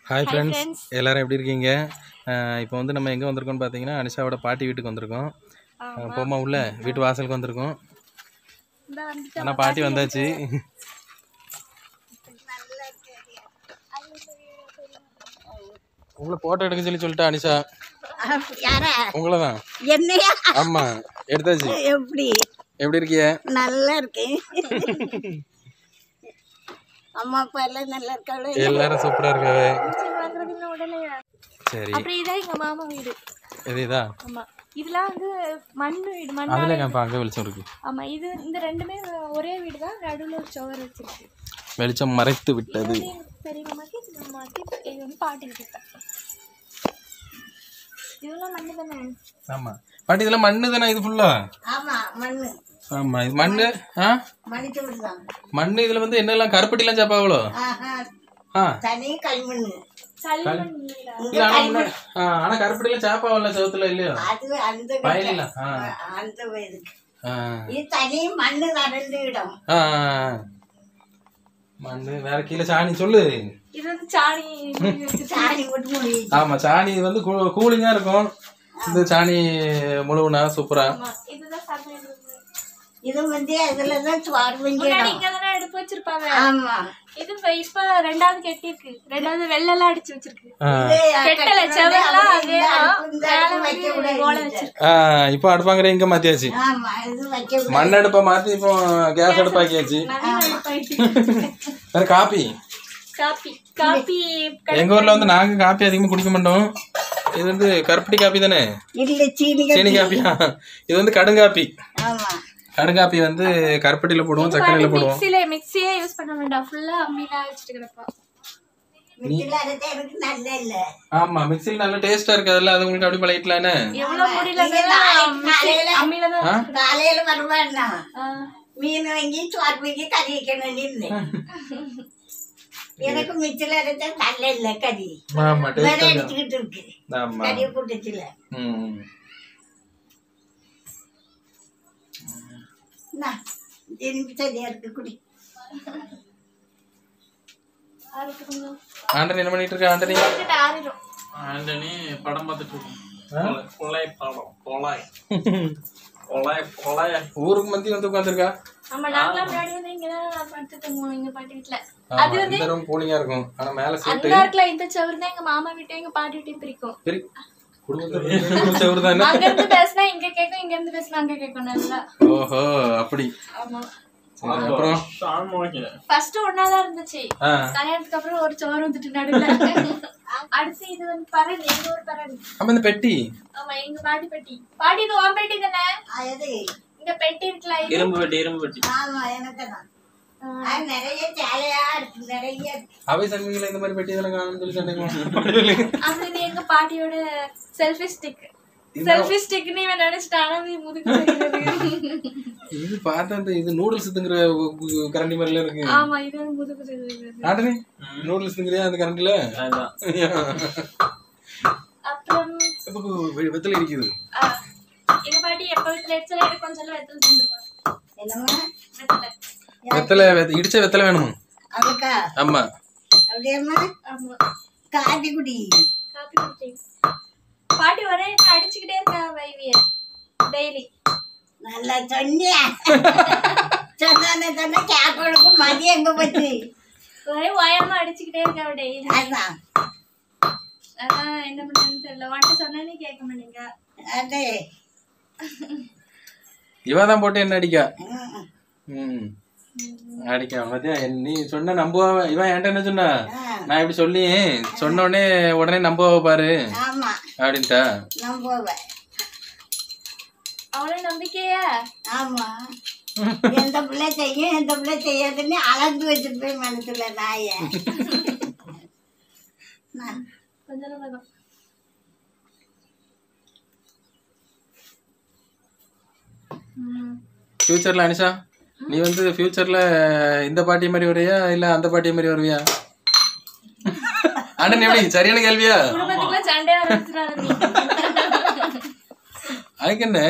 Hi friends எல்லாரும் எப்படி இருக்கீங்க இப்போ வந்து நம்ம எங்கே வந்திருக்கோம்னு பார்த்தீங்கன்னா அனிஷாவோட பாட்டி வீட்டுக்கு வந்திருக்கோம் அஹ் போமா உள்ள வீட்டு வாசலுக்கு வந்திருக்கோம் ஆனால் பாட்டி வந்தாச்சு உங்களை ஃபோட்டோ எடுக்க சொல்லி சொல்லிட்டா அனிஷா யாரா உங்களை தான் என்னையா ஆமாம் எடுத்தாச்சு எப்படி எப்படி இருக்கிய நல்லா இருக்கேன் அம்மா அப்பா எல்லாம் நல்லா இருக்காளோ எல்லாரும் சூப்பராக இருக்காவே சரி அப்புறம் இதான் எங்க மாமா வீடு இது இதா ஆமா இதெல்லாம் வந்து மண் வீடு மண் அதில் இப்போ அங்கே வெளிச்சம் இருக்கு ஆமா இது இந்த ரெண்டுமே ஒரே வீடு தான் நடுவுல ஒரு சுவர் வச்சிருக்கு வெளிச்சம் மறைத்து விட்டது இது எங்க பெரிய மாமாக்கு இது மாமாக்கு இது வந்து பாட்டி வீட்டு இதெல்லாம் மண்ணு தானே ஆமாம் பாட்டி இதெல்லாம் மண்ணு தானே இது ஃபுல்லாக ஆமா மண்ணு ஆமாம் இது மண்ணு ஆ மணிச்சு விடுதான் மண்ணு இதில் வந்து என்னெல்லாம் கருப்பட்டிலாம் சாப்பாங்களோ ஆஹா ஆ தனி களிமண்ணு சளி மண் வீடா இல்ல, ஆனா முன்ன- ஆ, ஆனா கருப்பட்டிலாம் சாப்பாவல்ல செவத்துல இல்லையோ அது அந்த வயலில ஆ அந்த இதுக்கு ஆ இது தனி மண்ணு தான் ரெண்டு இடம் ஆ, ஆ. மண்ணு வேற கீழே சாணி சொல்லு இது வந்து சாணி மூடி வச்சிருக்கு. சாணி போட்டு முடியும் ஆமா சாணி வந்து கூலிங்கா இருக்கும் இந்த சாணி முழுவனா சூப்பரா ஆமா இதுதான் சமையல் room. இது வந்து அதுல தான் சுவார் முன்னாடி இடம் இங்க தானே அடுப்பு வச்சிருப்பாங்க ஆமா இது இப்ப இப்ப ரெண்டாவது கட்டியிருக்கு ரெண்டாவது வெள்ளெல்லாம் அடிச்சு வச்சிருக்கு ஆ. கெட்டல செவரெல்லாம் அதே தான் இந்த மேல அடுப்பு வைக்க வந்து கூடாது ஓலை வச்சிருக்கு ஆ, இப்போ அடுப்பாங்கிற இங்க மாத்தியாச்சு ஆமா இது வைக்க கூடாது. மண் அடுப்பை மாத்தி இப்போ கேஸ் அடுப்பாக்கியாச்சு நவீன அடுப்பாயிட்டு வேற காப்பி காப்பி காப்பி எங்க ஊர்ல வந்து நாங்க காப்பி அதிகமா குடிக்க மாட்டோம் இது வந்து கருப்பட்டி காப்பி தானே இல்ல சீனி சீனி காப்பியா இது வந்து கடுங்காப்பி ஆமா கடுங்காப்பி வந்து கருப்பட்டியில போடுவோம் சர்க்கரையில போடுவோம் மிக்ஸில மிக்ஸியே யூஸ் பண்ண வேண்டாம் ஃபுல்லா அம்மில வச்சிட்டு கிடப்பா மிக்சில அரைச்சா எனக்கு நல்ல இல்ல ஆமா மிக்ஸில நல்ல டேஸ்டா இருக்குதுல்ல அது உங்களுக்கு அப்படி பழகிக்கலானே எவ்வளவு முடியல நீங்க நாளைக்கு காலையில அம்மில தான் காலையில வருவாண்ணா ஆ. மீன் வாங்கி சோறு வைக்க கறி வைக்கணும்னு இருந்தேன் எனக்கு மிச்சில அரைச்சா நல்ல இல்ல கறி ஆமா வேற டேஸ்டா அடிச்சுக்கிட்டு இருக்கு ஆமா கறியை போட்டுச்சுல ம் திரும்பி சரியா இருக்கு குடி அதுக்கு கொஞ்சம் ஆண்டனி என்ன பண்ணிட்டு இருக்க ஆண்டனி கிட்ட ஆறிடும் ஆண்டனி படம் பார்த்துட்டு இருக்கோம் கொலை படம் கொலை கொலை கொலை ஊருக்கு மந்தி வந்து உட்காந்துருக்கா ஆமா நாங்களாம் முன்னாடி வந்து இங்கதான் படுத்து தங்குவோம் எங்க பாட்டி வீட்டுல ஆமா இந்த ரூம் கூலிங்கா இருக்கும் ஆனா மேல சீட்டு அந்த இருக்குல்ல இந்த சவர் தான் எங்க மாமா வீட்டையும் எங்க பாட்டி வீட்டையும் பிரிக்கும் சரி குடும்பத்தை செவரு தானே அங்க இருந்து பேசினா இங்க கேட்கும் இங்க இருந்து பேசினா அங்க கேட்கும் நல்லா ஓஹோ அப்படி ஆமா சரி அப்புறம் சாமி வைக்கிறேன் ஃபர்ஸ்ட் ஒன்னாதான் இருந்துச்சு ஆ கல்யாணத்துக்கு அப்புறம் ஒரு சோறு வந்துட்டு நடுவுல அடுத்து இது வந்து பரண் எங்க ஒரு பரண் அப்ப இந்த பெட்டி ஆமா எங்க பாட்டி பெட்டி பாட்டி இது உன் பெட்டி தானே அது இங்க பெட்டி இருக்குல்ல இது இரும்பு வெட்டி இரும்பு வெட்டி ஆமா எனக்கு தான் அது நிறைய சேலையா இருக்கு நிறைய இருக்கு. அவை சமயங்கள இந்த மாதிரி பெட்டி இதெல்லாம் காணும்னு சொல்லி சொன்னீங்க அது இது எங்க பாட்டியோட செல்ஃபி ஸ்டிக் செல்ஃபி ஸ்டிக்னு இவன் நினைச்சிட்டான் ஆனா இது முதுகு தெரியுது. இது பார்த்தா இந்த இது நூடுல்ஸ் திங்கிற கரண்டி மாதிரில இருக்கு ஆமா இது வந்து முதுகு தெரியுது. ஆண்டனி நூடுல்ஸ் திங்கிறியா அந்த கரண்டில அதுதான் அப்புறம் வெத்தலை இருக்குது ஆ, எங்க பாட்டி எப்ப வீட்டுல எச்சல எடுக்கும் சொல்ல வெத்தல் தந்துருவாங்க என்னம்மா வெத்தலை வெத்தலை வெத்த- இடிச்ச வெத்தலை வேணும் அதுக்கா ஆமா அப்படியேம்மா ஆமா காட்டி குடி காப்பி குடிச்சேன் பாட்டி ஒரே என்ன அடிச்சுக்கிட்டே இருக்கா வைவிய டெய்லி நல்லா சொன்னியா சொன்னானே சொன்ன கேக்கோளுக்கு மதியம் எங்க போச்சு ஒரே ஓயாம அடிச்சுக்கிட்டே இருக்கா டெய்லி அதான் அதான் என்ன பண்றதுன்னு தெரியல வந்துட்டு சொன்னேன்னு கேட்க மாட்டேங்க அது இவ தான் போட்டு என்ன அடிக்கா ம். ம் அடிக்கா மத்தியா நீ சொன்ன நம்புவா இவன் என்கிட்ட என்ன சொன்னா ஆ, நான் இப்படி சொல்லி சொன்ன உடனே உடனே நம்புவா பாரு ஆமா அப்படின்ட்டா நான் போவேன் அவளே நம்பிக்கையா ஆமா எந்த பிள்ளை செய்யும் எந்த பிள்ளை செய்யாதுன்னு அளந்து வச்சிருப்பேன் மனசுல நாய நான் கொஞ்சம் நேரம் வரும். ம். ஃபியூச்சர்ல அனிஷா நீ வந்து ஃபியூச்சர்ல இந்த பாட்டி மாதிரி வருவியா இல்ல அந்த பாட்டி மாதிரி வருவியா அண்ணன் எப்படி சரியான கேள்வியா குடும்பத்துக்குள்ள சண்டை ஆரம்பிச்சிடாத நீ அதுக்கு என்ன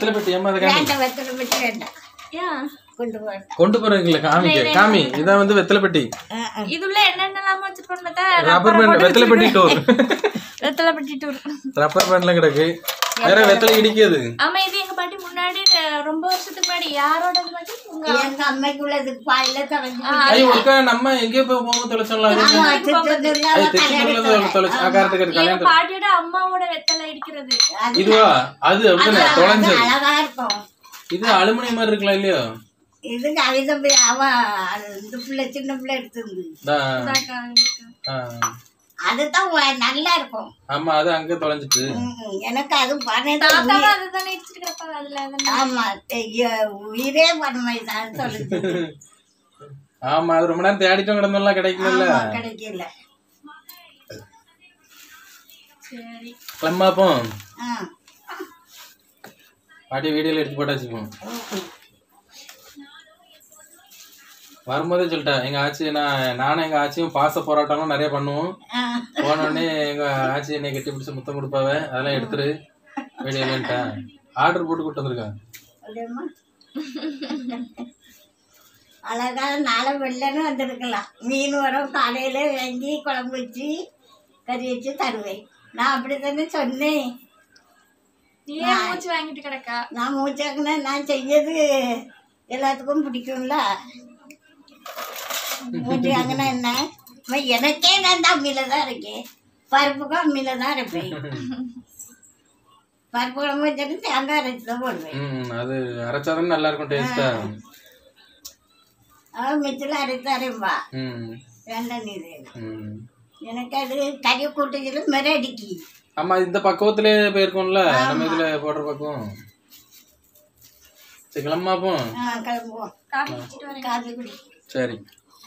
வெத்தலை பெட்டி ஏமா அதை காமி வேண்டாம் வெத்தலை பெட்டி வேண்டாம் ஏன் கொண்டு போறேன் கொண்டு போறீங்களா காமிக்க காமி இதான் வந்து வெத்தலை பெட்டி இதுல என்னென்னலாம் வச்சிருக்கோம் பார்த்தா ரப்பர் பேண்ட் வெத்தலை பெட்டி டோர் வெத்தலை பெட்டி டூர் ரப்பர் பேண்ட்லாம் கிடக்கு வேற வெத்தலை இடிக்காது ஆமா இது எங்க பாட்டி முன்னாடி அஹ், ரொம்ப வருஷத்துக்கு முன்னாடி யாரோட பாட்டி உங்க எங்க அம்மைக்குள்ளதுக்கு பாயில தொலைஞ்சு ஐயோ ஒருக்கா நம்ம எங்கேயோ போய் போக தொலைச்சோம்ல அது ஆமா, திருச்செந்தூர்ல அவ திருச்செந்தூர்ல தொலைச்சு கரெக்ட் கரெக்ட் எங்க கல்யாணம் பாட்டியோட அம்மாவோட வெத்தலை இடிக்கிறது இதுவா அது அப்படிதானே தொலைஞ்சது அழகா இருக்கும் இது அலுமினியம் மாதிரி இருக்கலாம் இல்லையோ இது கவிதை போய் அவ அது இந்த பிள்ளை சின்ன பிள்ளை எடுத்திருந்து தா. இதாக்கா, இருக்கு. ஆ. அதுதான் உ- நல்லா இருக்கும் ஆமா அது அங்க தொலைஞ்சிட்டு ம், எனக்கு அது பணம் தாத்தாவும் அதுதானே இடிச்சிட்டு கிடப்பாங்க அதுல அதுல ஆமா ஐயோ, உயிரே பணமை தான் சொல்லுது ஆமா அது ரொம்ப நேரம் தேடிட்டும் கிடந்தெல்லாம் கிடைக்கல ஆமா, கிடைக்கல சரி கிளம்பாப்போம் ஆ. பாட்டி வீடியோல எடுத்து போட்டாச்சுப்போம் வரும்போதே சொல்லிட்டேன் எங்க ஆச்சி நான் நானும் எங்க ஆச்சியும் பாச போராட்டம்லாம் நிறைய பண்ணுவோம் ஆ. போன உடனே எங்க ஆச்சி என்னை கட்டி பிடிச்சி முத்தம் கொடுப்பாவ அதெல்லாம் எடுத்துரு வீடியோலன்ட்டேன் ஆர்டர் போட்டு கூட்டு வந்திருக்கேன் அப்படியேம்மா? அழகா நாளை வெள்ளன்னு வந்திருக்கலாம் மீன் வரும் காலையில வாங்கி குழம்பு வச்சு கறி வச்சு தருவேன் நான் அப்படி தானே சொன்னேன் நீ ஏன் மூச்சு வாங்கிட்டு கிடக்கா நான் மூச்சாக்குனா நான் செய்யறது எல்லாத்துக்கும் பிடிக்கும்ல மூச்சு வாங்கினா என்ன அம்மா, எனக்கே நான் தான் அம்மியில தான் இருக்கேன் பருப்புக்கும் அம்மியில தான் இருப்பேன் பருப்பு குழம்பு வச்சுட்டு தேங்காய் அரைச்சி தான் போடுவேன் ம் அது அரைச்சாதானே நல்லா இருக்கும் டேஸ்டா அவன் மிச்சில் அரைத்து அரைப்பா ம் வேண்டாம் நீர் ம் எனக்கு அது கறி கூட்டுச்சில மெர அடிக்கி ஆமா இந்த பக்குவத்திலே போயிருக்கோம்ல நம்ம இதுல போடுற பக்குவம் சரி கிளம்பாப்போம் ஆ கிளம்புவோம் காஃபி குடிச்சிட்டு வரேன் காஃபி குடி சரி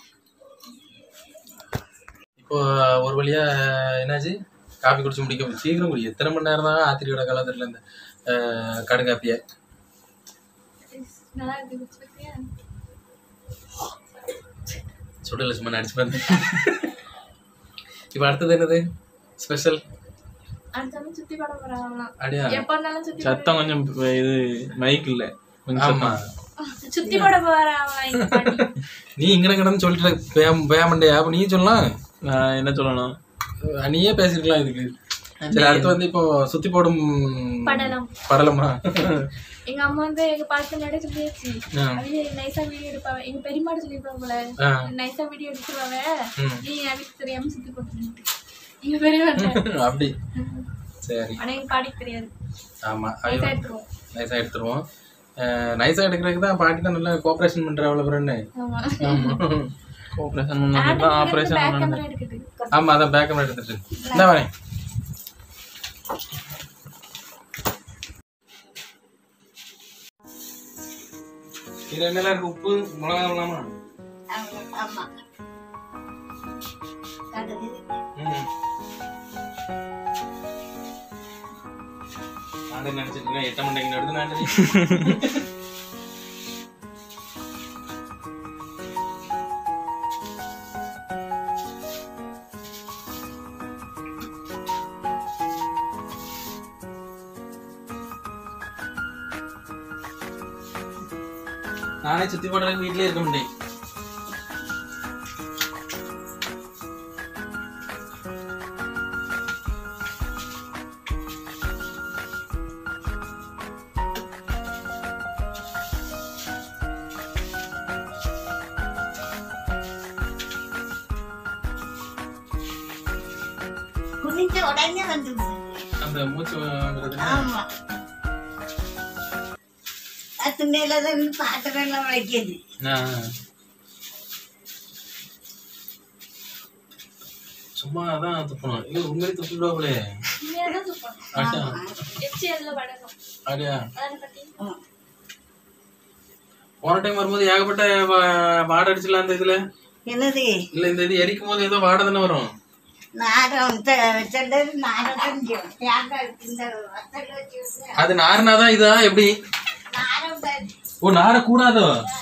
இப்போ ஒரு வழியா என்னாச்சு காஃபி குடிச்சு முடிக்க சீக்கிரம் குடி எத்தனை மணி நேரம் தான் ஆத்திரியோட காலத்துல இந்த அஹ், கடுங்காப்பிய நல்லா இருக்கு குடிச்சிருக்கியா சுடல சும்மா நடிச்சு பாருங்க இப்போ அடுத்தது என்னது ஸ்பெஷல் அடுத்தவங்க சுத்தி பட போறாங்களாம் அப்படியா எப்ப இருந்தாலும் சுத்தி சத்தம் கொஞ்சம் இது மைக் இல்ல கொஞ்சம் ஆமா சுத்தி பட போறாங்களாம் எங்க பாட்டி நீ இங்கே கிடந்து சொல்லிட்டு பேம் பேமண்டே அப்போ நீ சொல்லலாம் நான் என்ன சொல்லணும் அஹ், நீயே பேசிருக்கலாம் இதுக்கு சரி அடுத்து வந்து இப்போ சுத்தி போடும் படலம் படலமா எங்க அம்மா வந்து எங்க பாட்டு நட சொல்லியாச்சு ஆ. அது நைஸா வீடியோ எடுப்பாங்க எங்க பெரியமாடு சொல்லிருப்பாங்க போல ஆ. நைஸா வீடியோ எடுத்துருவாங்க ம். நீ அதுக்கு தெரியாம சுத்தி போட்டு எங்க பெரியமாட்ட அப்படி சரி ஆனா எங்க பாட்டிக்கு தெரியாது ஆமா நைஸா எடுத்துருவோம் நைஸாக எடுத்துருவோம் நைஸாக எடுக்கிறதுக்கு தான் பாட்டி தான் நல்லா கோஆப்ரேஷன் பண்ணுற அவ்வளோ பிறன்னு ஆமா ஆமா ஆப்ரேஷன் பண்ணா ஆப்ரேஷன் பேக் கேமரா எடுக்குது ஆமா அதான் பேக் கேமரா எடுத்துட்டு இந்த வரேன் இது என்னெல்லாம் இருக்கு உப்பு மிளகா இல்லாமா ஆமா, ஆமா கடுகு ம் நான் நினைச்சிட்டு இருக்கேன் எட்ட மண்டைக்கு நடுது நான் நானே சுத்தி போடுறதுக்கு வீட்லயே இருக்க முடியும் குனிஞ்ச உடனே வந்துடுது அந்த மூச்சு வாங்குறது ஆமா அத்துணையில தான் பாத்திரம் எல்லாம் விளக்கியது ஆ. சும்மா அதான் துப்பணும் இது உண்மையிலே துப்பிடுவாங்களே உண்மையா தான் துப்பணும் அட்டா எச்சி அதுல படணும் அப்படியா அதான பாட்டி ம். போன டைம் வரும்போது ஏகப்பட்ட வா- வாடை அடிச்சுல அந்த இதுல என்னது இல்ல இந்த இது எரிக்கும் போது ஏதோ வாடை தானே வரும் நாரம் த- சிலது நாரம் கொஞ்சம் தேங்காய் இந்த வத்தல் வச்சு விட்டு அது நார்னாதான் இதா எப்படி நாரம் தான். ஓ நார கூடாதோ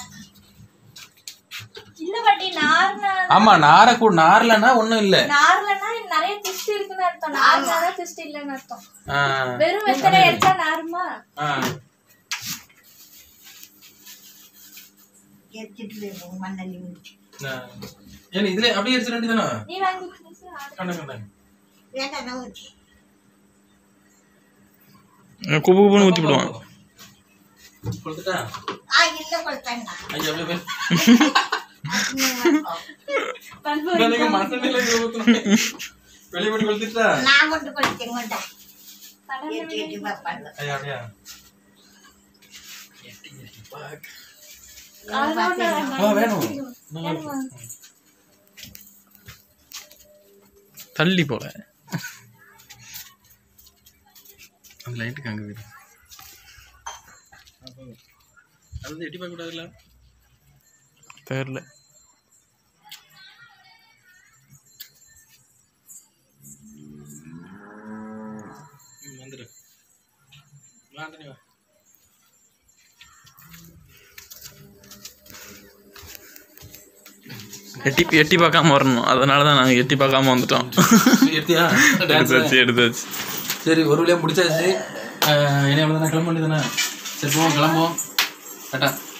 இல்ல பாட்டி நார்னா ஆமா நார கூ நார்லன்னா ஒண்ணும் இல்ல நார்லனா நிறைய திஸ்ட் இருக்குன்னு அர்த்தம் நார்னா திஸ்ட் இல்லைன்னு அர்த்தம் ஆ, வெறும் வெத்தலை அடிச்சா நாருமா ஆ. எரிச்சிட்டு போயிருவோம் மண்ணெண்ணி ஊற்றி ஏன் இதுல அப்படியே அடிச்சிட வேண்டியதானா நீ வாங்கி கொடுத்து கண்ணு கண்ணு வேண்டாம் ஊற்றி குப்பு குப்புன்னு ஊற்றி விடுவான் கொடுத்துட்டா ஆ இல்லை கொடுத்தாங்க ஐயா அப்படியே போய் பண்பு நான் நீங்க மண்ணெண்ணையில இங்க ஊத்துனேன். வெளிய போட்டு கொளுத்திட்டா நான் கொண்டு கொடுத்தேன் கொண்டா படம் எட்டி எட்டி பார்ப்பாங்க ஐயா அப்படியா ஆ வேணும் தள்ளி போல அந்த லைட்டுக்கு அங்கே போயிடும் அது வந்து எட்டி பார்க்க கூடாதுல்ல தெரில ம், வந்துடு வா ஆண்டனி வா எட்டி எட்டி பார்க்காம வரணும் அதனால தான் நாங்கள் எட்டி பார்க்காம வந்துட்டோம் எடுத்தியா எடுத்தாச்சு எடுத்தாச்சு சரி ஒரு வழியாக முடிச்சாச்சு இனி அவ்வளோதானே கிளம்ப வேண்டியதானே சரி போவோம் கிளம்புவோம் கரெக்டா